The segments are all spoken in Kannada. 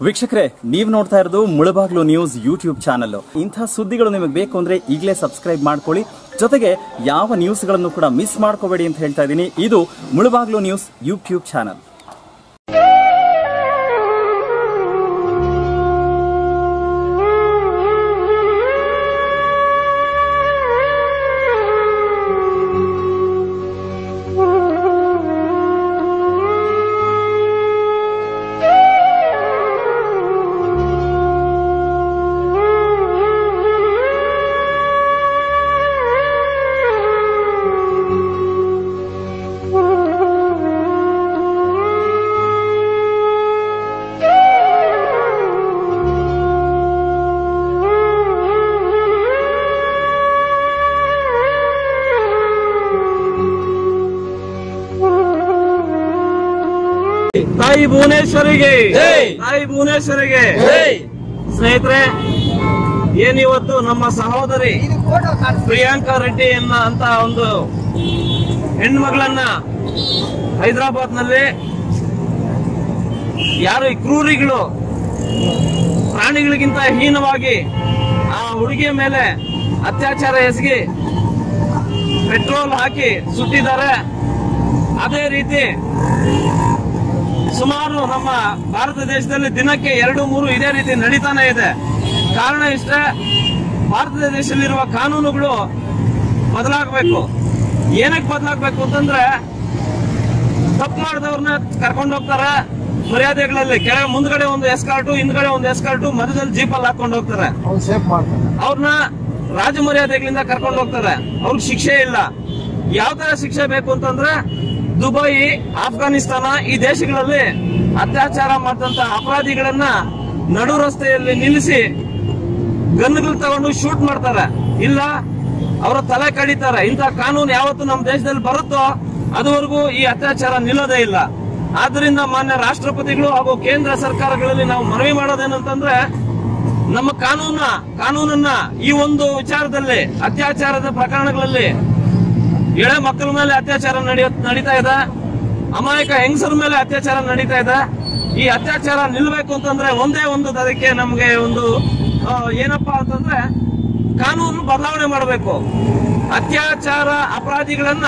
ವೀಕ್ಷಕರೇ ನೀವು ನೋಡ್ತಾ ಇರೋದು ಮುಳಬಾಗ್ಲು ನ್ಯೂಸ್ ಯೂಟ್ಯೂಬ್ ಚಾನಲ್ ಇಂಥ ಸುದ್ದಿಗಳು ನಿಮಗೆ ಬೇಕು ಅಂದ್ರೆ ಈಗಲೇ ಸಬ್ಸ್ಕ್ರೈಬ್ ಮಾಡ್ಕೊಳ್ಳಿ ಜೊತೆಗೆ ಯಾವ ನ್ಯೂಸ್ಗಳನ್ನು ಕೂಡ ಮಿಸ್ ಮಾಡ್ಕೋಬೇಡಿ ಅಂತ ಹೇಳ್ತಾ ಇದ್ದೀನಿ ಇದು ಮುಳಬಾಗ್ಲು ನ್ಯೂಸ್ ಯೂಟ್ಯೂಬ್ ಚಾನಲ್ ತಾಯಿ ಭುವನೇಶ್ವರಿಗೆ ಜೈ. ತಾಯಿ ಭುವನೇಶ್ವರಿಗೆ ಸ್ನೇಹಿತರೆ ಏನಿವತ್ತು ನಮ್ಮ ಸಹೋದರಿ ಪ್ರಿಯಾಂಕಾ ರೆಡ್ಡಿ ಎನ್ನ ಅಂತ ಒಂದು ಹೆಣ್ಮಗಳನ್ನ ಹೈದರಾಬಾದ್ ನಲ್ಲಿ ಯಾರು ಈ ಕ್ರೂರಿಗಳು ಪ್ರಾಣಿಗಳಿಗಿಂತ ಹೀನವಾಗಿ ಆ ಹುಡುಗಿಯ ಮೇಲೆ ಅತ್ಯಾಚಾರ ಎಸಗಿ ಪೆಟ್ರೋಲ್ ಹಾಕಿ ಸುಟ್ಟಿದ್ದಾರೆ ಅದೇ ರೀತಿ ಸುಮಾರು ನಮ್ಮ ಭಾರತ ದೇಶದಲ್ಲಿ ದಿನಕ್ಕೆ ಎರಡು ಮೂರು ಇದೇ ರೀತಿ ನಡೀತಾನೆ ಇದೆ ಕಾರಣ ಇಷ್ಟೇ ಭಾರತ ದೇಶದಲ್ಲಿರುವ ಕಾನೂನುಗಳು ಬದಲಾಗಬೇಕು ಏನಕ್ಕೆ ಬದಲಾಗಬೇಕು ಅಂತಂದ್ರೆ ತಪ್ಪು ಮಾಡಿದವ್ರನ್ನ ಕರ್ಕೊಂಡು ಹೋಗ್ತಾರೆ ಮರ್ಯಾದೆಗಳಲ್ಲಿ ಕೆಳಗೆ ಮುಂದ್ಗಡೆ ಒಂದು ಎಸ್ಕಾರ್ಟು ಹಿಂದ್ಗಡೆ ಒಂದು ಎಸ್ಕಾರ್ಟು ಮಧ್ಯದಲ್ಲಿ ಜೀಪಲ್ಲಿ ಹಾಕೊಂಡು ಹೋಗ್ತಾರೆ ಅವ್ನು ಸೇಫ್ ಮಾಡ್ತಾನೆ ಅವ್ರನ್ನ ರಾಜ ಮರ್ಯಾದೆಗಳಿಂದ ಕರ್ಕೊಂಡು ಹೋಗ್ತಾರೆ ಅವ್ರಿಗೆ ಶಿಕ್ಷೆ ಇಲ್ಲ ಯಾವ ತರ ಶಿಕ್ಷೆ ಬೇಕು ಅಂತಂದ್ರೆ ದುಬೈ ಆಫ್ಘಾನಿಸ್ತಾನ ಈ ದೇಶಗಳಲ್ಲಿ ಅತ್ಯಾಚಾರ ಮಾಡಿದಂತ ಅಪರಾಧಿಗಳನ್ನ ನಡು ರಸ್ತೆಯಲ್ಲಿ ನಿಲ್ಲಿಸಿ ಗನ್ಗಳು ತಗೊಂಡು ಶೂಟ್ ಮಾಡ್ತಾರೆ ಇಲ್ಲ ಅವರ ತಲೆ ಕಡಿತಾರೆ ಇಂಥ ಕಾನೂನು ಯಾವತ್ತು ನಮ್ಮ ದೇಶದಲ್ಲಿ ಬರುತ್ತೋ ಅದುವರೆಗೂ ಈ ಅತ್ಯಾಚಾರ ನಿಲ್ಲೋದೇ ಇಲ್ಲ ಆದ್ರಿಂದ ಮಾನ್ಯ ರಾಷ್ಟ್ರಪತಿಗಳು ಹಾಗೂ ಕೇಂದ್ರ ಸರ್ಕಾರಗಳಲ್ಲಿ ನಾವು ಮನವಿ ಮಾಡೋದೇನಂತಂದ್ರೆ ನಮ್ಮ ಕಾನೂನ ಕಾನೂನನ್ನ ಈ ಒಂದು ವಿಚಾರದಲ್ಲಿ ಅತ್ಯಾಚಾರದ ಪ್ರಕರಣಗಳಲ್ಲಿ ಎಳೆ ಮಕ್ಕಳ ಮೇಲೆ ಅತ್ಯಾಚಾರ ನಡೆಯ ನಡೀತಾ ಇದೆ ಅಮಾಯಕ ಹೆಂಗಸರ ಮೇಲೆ ಅತ್ಯಾಚಾರ ನಡೀತಾ ಇದೆ ಈ ಅತ್ಯಾಚಾರ ನಿಲ್ಬೇಕು ಅಂತಂದ್ರೆ ಒಂದೇ ಒಂದು ಅದಕ್ಕೆ ನಮ್ಗೆ ಒಂದು ಆ, ಏನಪ್ಪಾ ಅಂತಂದ್ರೆ ಕಾನೂನು ಬದಲಾವಣೆ ಮಾಡಬೇಕು ಅತ್ಯಾಚಾರ ಅಪರಾಧಿಗಳನ್ನ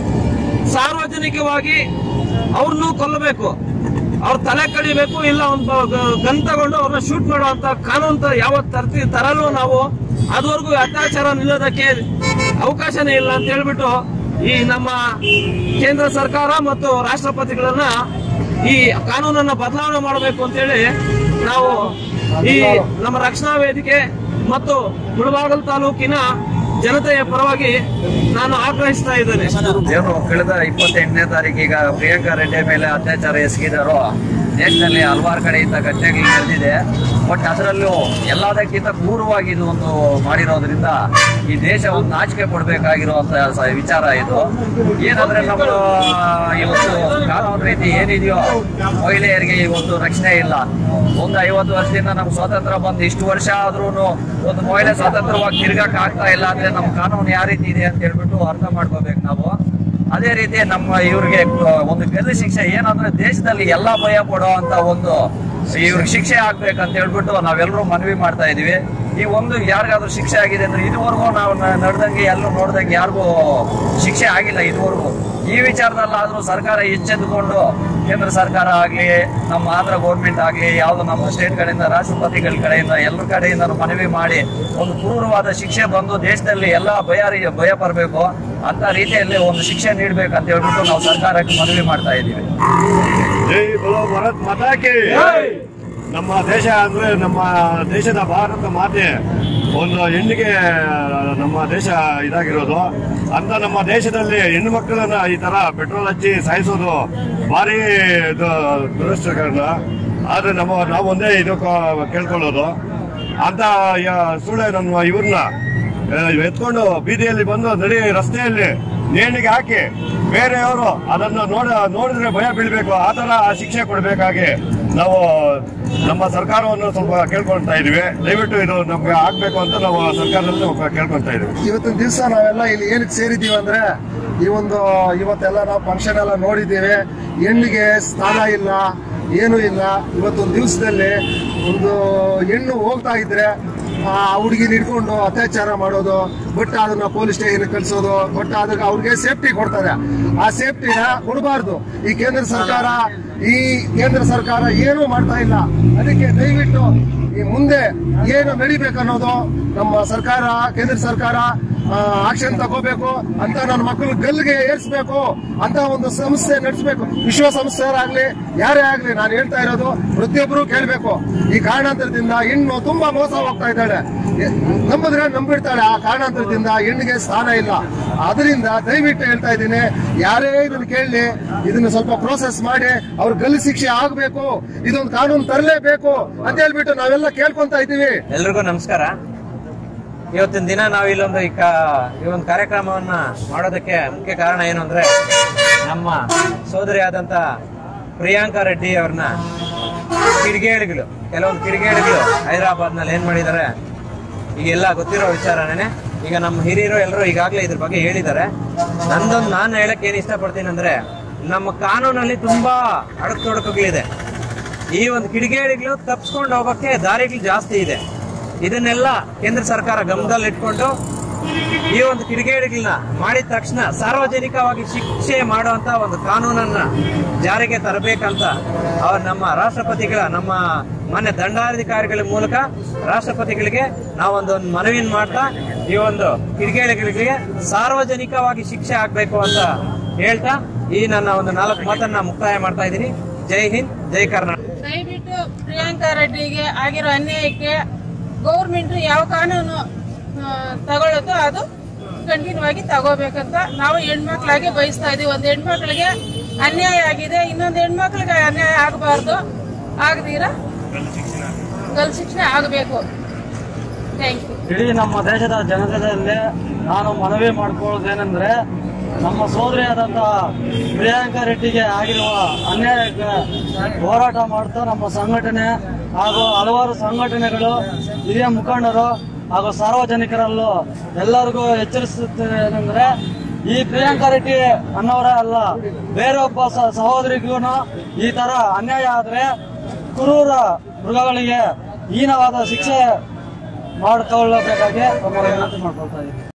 ಸಾರ್ವಜನಿಕವಾಗಿ ಅವ್ರನ್ನೂ ಕೊಲ್ಲಬೇಕು ಅವ್ರ ತಲೆ ಕಡಿಬೇಕು ಇಲ್ಲ ಒಂದು ಗನ್ ತಗೊಂಡು ಅವ್ರನ್ನ ಶೂಟ್ ಮಾಡುವಂತ ಕಾನೂನು ತ- ಯಾವತ್ ತರ್ತಿ ತರಲು ನಾವು ಅದುವರೆಗೂ ಅತ್ಯಾಚಾರ ನಿಲ್ಲೋದಕ್ಕೆ ಅವಕಾಶನೇ ಇಲ್ಲ ಅಂತ ಹೇಳ್ಬಿಟ್ಟು ಈ ನಮ್ಮ ಕೇಂದ್ರ ಸರ್ಕಾರ ಮತ್ತು ರಾಷ್ಟ್ರಪತಿಗಳನ್ನ ಈ ಕಾನೂನನ್ನ ಬದಲಾವಣೆ ಮಾಡಬೇಕು ಅಂತೇಳಿ ನಾವು ಈ ನಮ್ಮ ರಕ್ಷಣಾ ವೇದಿಕೆ ಮತ್ತು ಮುಳಬಾಗಲ್ ತಾಲೂಕಿನ ಜನತೆಯ ಪರವಾಗಿ ನಾನು ಆಗ್ರಹಿಸ್ತಾ ಇದ್ದೇನೆ ಏನು ಕಳೆದ ಇಪ್ಪತ್ತೆಂಟನೇ ತಾರೀಕು ಈಗ ಪ್ರಿಯಾಂಕಾ ರೆಡ್ಡಿ ಮೇಲೆ ಅತ್ಯಾಚಾರ ಎಸಗಿದಾರೋ ದೇಶದಲ್ಲಿ ಹಲವಾರು ಕಡೆ ಇಂಥ ಘಟನೆಗಳು ನಡೆದಿದೆ ಬಟ್ ಅದರಲ್ಲೂ ಎಲ್ಲದಕ್ಕಿಂತ ಕ್ರೂರವಾಗಿ ಇದು ಒಂದು ಮಾಡಿರೋದ್ರಿಂದ ಈ ದೇಶ ಒಂದು ನಾಚಿಕೆ ಪಡಬೇಕಾಗಿರುವಂತ ವಿಚಾರ ಇದು ಏನಂದ್ರೆ ನಮ್ಮ ಇವತ್ತು ಕಾನೂನು ರೀತಿ ಏನಿದೆಯೋ ಮಹಿಳೆಯರಿಗೆ ಇವತ್ತು ರಕ್ಷಣೆ ಇಲ್ಲ ಒಂದು ಐವತ್ತು ವರ್ಷದಿಂದ ನಮ್ಗೆ ಸ್ವಾತಂತ್ರ್ಯ ಬಂದು ಇಷ್ಟು ವರ್ಷ ಆದ್ರೂ ಒಂದು ಮಹಿಳೆ ಸ್ವತಂತ್ರವಾಗಿ ತಿರ್ಗಕ್ ಆಗ್ತಾ ಇಲ್ಲ ಅಂದ್ರೆ ನಮ್ಮ ಕಾನೂನು ಯಾವ ರೀತಿ ಇದೆ ಅಂತ ಹೇಳ್ಬಿಟ್ಟು ಅರ್ಥ ಮಾಡ್ಕೋಬೇಕು ನಾವು ಅದೇ ರೀತಿ ನಮ್ಮ ಇವ್ರಿಗೆ ಒಂದು ಗಲ್ಲು ಶಿಕ್ಷೆ ಏನಂದ್ರೆ ದೇಶದಲ್ಲಿ ಎಲ್ಲಾ ಭಯ ಪಡೋ ಅಂತ ಒಂದು ಇವ್ರಿಗೆ ಶಿಕ್ಷೆ ಆಗ್ಬೇಕಂತ ಹೇಳ್ಬಿಟ್ಟು ನಾವೆಲ್ಲರೂ ಮನವಿ ಮಾಡ್ತಾ ಇದೀವಿ ಈ ಒಂದು ಯಾರಿಗಾದ್ರೂ ಶಿಕ್ಷೆ ಆಗಿದೆ ಅಂದ್ರೆ ಇದುವರೆಗೂ ನಾವು ನ- ನಡೆದಂಗೆ ಎಲ್ಲೂ ನೋಡ್ದಂಗೆ ಯಾರಿಗೂ ಶಿಕ್ಷೆ ಆಗಿಲ್ಲ ಇದುವರೆಗೂ ಈ ವಿಚಾರದಲ್ಲಾದ್ರೂ ಸರ್ಕಾರ ಎಚ್ಚೆತ್ತುಕೊಂಡು ಕೇಂದ್ರ ಸರ್ಕಾರ ಆಗ್ಲಿ ನಮ್ಮ ಆಂಧ್ರ ಗೌರ್ಮೆಂಟ್ ಆಗ್ಲಿ ಯಾವ್ದು ನಮ್ಮ ಸ್ಟೇಟ್ ಕಡೆಯಿಂದ ರಾಷ್ಟ್ರಪತಿಗಳ ಕಡೆಯಿಂದ ಎಲ್ಲರ ಕಡೆಯಿಂದ ಮನವಿ ಮಾಡಿ ಒಂದು ಕ್ರೂರವಾದ ಶಿಕ್ಷೆ ಬಂದು ದೇಶದಲ್ಲಿ ಎಲ್ಲ ಭಯ ಭಯ ಪಡಬೇಕು ಅಂತ ರೀತಿಯಲ್ಲಿ ಒಂದು ಶಿಕ್ಷೆ ನೀಡ್ಬೇಕಂತ ಹೇಳ್ಬಿಟ್ಟು ನಾವು ಸರ್ಕಾರಕ್ಕೆ ಮನವಿ ಮಾಡ್ತಾ ಇದ್ದೀವಿ ಜೈ ಬಲೋ ಭಾರತ್ ಮಾತಾಕಿ ನಮ್ಮ ದೇಶ ಅಂದ್ರೆ ನಮ್ಮ ದೇಶದ ಭಾರತ ಮಾತೆ ಒಂದು ಹೆಣ್ಣಿಗೆ ನಮ್ಮ ದೇಶ ಇದಾಗಿರೋದು ಅಂತ ನಮ್ಮ ದೇಶದಲ್ಲಿ ಹೆಣ್ಣು ಮಕ್ಕಳನ್ನ ಈ ತರ ಪೆಟ್ರೋಲ್ ಹಚ್ಚಿ ಸಾಯಿಸೋದು ಭಾರಿ ಇದು ದುರದೃಷ್ಟಕರಣ ಆದ್ರೆ ನಮ್ಮ ನಾವು ಒಂದೇ ಇದು ಕೇಳ್ಕೊಳ್ಳೋದು ಅಂತ ಯ- ಸುಳ್ಳೆ ನಮ್ಮ ಇವ್ರನ್ನ ಎತ್ಕೊಂಡು ಬೀದಿಯಲ್ಲಿ ಬಂದು ನಡಿ ರಸ್ತೆಯಲ್ಲಿ ನೇಣಿಗೆ ಹಾಕಿ ಬೇರೆಯವರು ಅದನ್ನು ನೋಡ ನೋಡಿದ್ರೆ ಭಯ ಬೀಳ್ಬೇಕು ಆ ತರ ಶಿಕ್ಷೆ ಕೊಡಬೇಕಾಗಿ ನಾವು ನಮ್ಮ ಸರ್ಕಾರವನ್ನು ಸ್ವಲ್ಪ ಕೇಳ್ಕೊಳ್ತಾ ಇದೀವಿ ದಯವಿಟ್ಟು ಇದು ನಮ್ಗೆ ಆಗ್ಬೇಕು ಅಂತ ನಾವು ಸರ್ಕಾರದಲ್ಲಿ ನಾವು ಕೇಳ್ಕೊಳ್ತಾ ಇದೀವಿ ಇವತ್ತಿನ ದಿವಸ ನಾವೆಲ್ಲ ಇಲ್ಲಿ ಏನಕ್ಕೆ ಸೇರಿದ್ದೀವಿ ಅಂದ್ರೆ ಈ ಒಂದು ಇವತ್ತೆಲ್ಲ ನಾವು ಫಂಕ್ಷನ್ ಎಲ್ಲ ನೋಡಿದ್ದೀವಿ ಹೆಣ್ಣಿಗೆ ಸ್ಥಾನ ಇಲ್ಲ ಏನೂ ಇಲ್ಲ ಇವತ್ತೊಂದು ದಿವಸದಲ್ಲಿ ಒಂದು ಹೆಣ್ಣು ಹೋಗ್ತಾ ಇದ್ರೆ ಆ ಹುಡುಗಿನ ಹಿಡ್ಕೊಂಡು ಅತ್ಯಾಚಾರ ಮಾಡೋದು ಬಟ್ ಅದನ್ನ ಪೊಲೀಸ್ ಸ್ಟೇಷನ್ ಕಳಿಸೋದು ಬಟ್ ಅದಕ್ಕೆ ಅವ್ರಿಗೆ ಸೇಫ್ಟಿ ಕೊಡ್ತಾರೆ ಆ ಸೇಫ್ಟಿನ ಕೊಡಬಾರ್ದು ಈ ಕೇಂದ್ರ ಸರ್ಕಾರ ಈ ಕೇಂದ್ರ ಸರ್ಕಾರ ಏನೂ ಮಾಡ್ತಾ ಇಲ್ಲ ಅದಕ್ಕೆ ದಯವಿಟ್ಟು ಈ ಮುಂದೆ ಏನು ನಡಿಬೇಕನ್ನೋದು ನಮ್ಮ ಸರ್ಕಾರ ಕೇಂದ್ರ ಸರ್ಕಾರ ಆಕ್ಷನ್ ತಗೋಬೇಕು ಅಂತ ನನ್ನ ಮಕ್ಕಳು ಗಲ್ಗೆ ಏರ್ಸ್ಬೇಕು ಅಂತ ಒಂದು ಸಂಸ್ಥೆ ನಡೆಸಬೇಕು ವಿಶ್ವಸಂಸ್ಥೆಯರಾಗ್ಲಿ ಯಾರೇ ಆಗ್ಲಿ ನಾನು ಹೇಳ್ತಾ ಇರೋದು ಪ್ರತಿಯೊಬ್ಬರು ಕೇಳಬೇಕು ಈ ಕಾರಣಾಂತರದಿಂದ ಹೆಣ್ಣು ತುಂಬಾ ಮೋಸ ಹೋಗ್ತಾ ಇದ್ದಾಳೆ ಎ- ನಂಬಿದ್ರೆ ನಂಬಿಡ್ತಾಳೆ ಆ ಕಾರಣಾಂತರದಿಂದ ಹೆಣ್ಣಿಗೆ ಸ್ಥಾನ ಇಲ್ಲ ಅದರಿಂದ ದಯವಿಟ್ಟು ಹೇಳ್ತಾ ಇದ್ದೀನಿ ಯಾರೇ ಇದನ್ನ ಕೇಳಲಿ ಇದನ್ನ ಸ್ವಲ್ಪ ಪ್ರೋಸೆಸ್ ಮಾಡಿ ಅವ್ರ ಗಲ್ಲು ಶಿಕ್ಷೆ ಆಗ್ಬೇಕು ಇದೊಂದು ಕಾನೂನು ತರಲೇಬೇಕು ಅಂತ ಹೇಳ್ಬಿಟ್ಟು ನಾವೆಲ್ಲ ಕೇಳ್ಕೊಂತ ಇದ್ದೀವಿ ಎಲ್ರಿಗೂ ನಮಸ್ಕಾರ ಇವತ್ತಿನ ದಿನ ನಾವು ಇಲ್ಲೊಂದು ಈ ಕಾ- ಈ ಒಂದು ಕಾರ್ಯಕ್ರಮವನ್ನ ಮಾಡೋದಕ್ಕೆ ಮುಖ್ಯ ಕಾರಣ ಏನು ಅಂದ್ರೆ ನಮ್ಮ ಸೋದರಿ ಆದಂತ ಪ್ರಿಯಾಂಕಾ ರೆಡ್ಡಿ ಅವ್ರನ್ನ ಕಿಡಿಗೇಡಿಗಳು ಕೆಲವೊಂದು ಕಿಡಿಗೇಡಿಗಳು ಹೈದರಾಬಾದ್ ನಲ್ಲಿ ಏನ್ ಮಾಡಿದ್ದಾರೆ ಈಗೆಲ್ಲ ಗೊತ್ತಿರೋ ವಿಚಾರನೇ ಈಗ ನಮ್ಮ ಹಿರಿಯರು ಎಲ್ಲರೂ ಈಗಾಗಲೇ ಇದ್ರ ಬಗ್ಗೆ ಹೇಳಿದ್ದಾರೆ ನಂದೊಂದು ನಾನು ಹೇಳಕ್ ಏನ್ ಇಷ್ಟಪಡ್ತೀನಿ ಅಂದ್ರೆ ನಮ್ಮ ಕಾನೂನಲ್ಲಿ ತುಂಬಾ ಅಡಕ್ತೊಡಕುಗಳಿದೆ ಈ ಒಂದು ಕಿಡಿಗೇಡಿಗಳು ತಪ್ಪಿಸ್ಕೊಂಡು ಹೋಗೋಕೆ ದಾರಿಗಳು ಜಾಸ್ತಿ ಇದೆ ಇದನ್ನೆಲ್ಲ ಕೇಂದ್ರ ಸರ್ಕಾರ ಗಮನದಲ್ಲಿಟ್ಕೊಂಡು ಈ ಒಂದು ಕಿಡಿಗೇಡಿಗಳನ್ನ ಮಾಡಿದ ತಕ್ಷಣ ಸಾರ್ವಜನಿಕವಾಗಿ ಶಿಕ್ಷೆ ಮಾಡುವಂತ ಒಂದು ಕಾನೂನನ್ನ ಜಾರಿಗೆ ತರಬೇಕಂತ ಅವ್ರ ನಮ್ಮ ರಾಷ್ಟ್ರಪತಿಗಳ ನಮ್ಮ ಮಾನ್ಯ ದಂಡಾಧಿಕಾರಿಗಳ ಮೂಲಕ ರಾಷ್ಟ್ರಪತಿಗಳಿಗೆ ನಾವೊಂದು ಒಂದು ಮನವಿಯನ್ನು ಮಾಡ್ತಾ ಈ ಒಂದು ಕಿಡಿಗೇಡಿಗಳಿಗೆ ಸಾರ್ವಜನಿಕವಾಗಿ ಶಿಕ್ಷೆ ಆಗ್ಬೇಕು ಅಂತ ಹೇಳ್ತಾ ಈ ನನ್ನ ಒಂದು ನಾಲ್ಕು ಮಾತನ್ನ ಮುಕ್ತಾಯ ಮಾಡ್ತಾ ಇದ್ದೀನಿ ಜೈ ಹಿಂದ್ ಜೈ ಕರ್ನಾಟಕ ದಯವಿಟ್ಟು ಪ್ರಿಯಾಂಕಾ ರೆಡ್ಡಿಗೆ ಆಗಿರೋ ಅನ್ಯಾಯಕ್ಕೆ ಗೌರ್ಮೆಂಟ್ ಯಾವ ಕಾನೂನು ಆ, ತಗೊಳುತ್ತೋ ಅದು ಕಂಟಿನ್ಯೂ ಆಗಿ ತಗೋಬೇಕಂತ ನಾವು ಹೆಣ್ಮಕ್ಳಾಗಿ ಬಯಸ್ತಾ ಇದೀವಿ ಒಂದು ಹೆಣ್ಮಕ್ಳಿಗೆ ಅನ್ಯಾಯ ಆಗಿದೆ ಇನ್ನೊಂದು ಹೆಣ್ಮಕ್ಳಿಗೆ ಅನ್ಯಾಯ ಆಗಬಾರ್ದು ಆಗದಿರ ಗಲ್ ಶಿಕ್ಷಣ ಆಗಬೇಕು ಥ್ಯಾಂಕ್ ಯು ಇಡೀ ನಮ್ಮ ದೇಶದ ಜನತೆಯಲ್ಲಿ ನಾನು ಮನವಿ ಮಾಡ್ಕೊಳ್ಳೋದೇನೆಂದ್ರೆ ನಮ್ಮ ಸೋದರಿಯಾದಂತಹ ಪ್ರಿಯಾಂಕಾ ರೆಡ್ಡಿಗೆ ಆಗಿರುವ ಅನ್ಯಾಯಕ್ಕೆ ಹೋರಾಟ ಮಾಡ್ತಾ ನಮ್ಮ ಸಂಘಟನೆ ಹಾಗೂ ಹಲವಾರು ಸಂಘಟನೆಗಳು ಹಿರಿಯ ಮುಖಂಡರು ಹಾಗೂ ಸಾರ್ವಜನಿಕರಲ್ಲೂ ಎಲ್ಲರಿಗೂ ಎಚ್ಚರಿಸುತ್ತೇನೆಂದ್ರೆ ಈ ಪ್ರಿಯಾಂಕಾ ರೆಡ್ಡಿ ಅನ್ನೋರೇ ಅಲ್ಲ ಬೇರೆ ಒಬ್ಬ ಸ- ಸಹೋದರಿಗೂ ಈ ತರ ಅನ್ಯಾಯ ಆದ್ರೆ ಕ್ರೂರ ಮೃಗಗಳಿಗೆ ಹೀನವಾದ ಶಿಕ್ಷೆ ಮಾಡಿಕೊಳ್ಳಬೇಕಾಗಿ ತಮ್ಮಲ್ಲಿ ವಿನಂತಿ ಮಾಡ್ಕೊಳ್ತಾ ಇದ್ದೀನಿ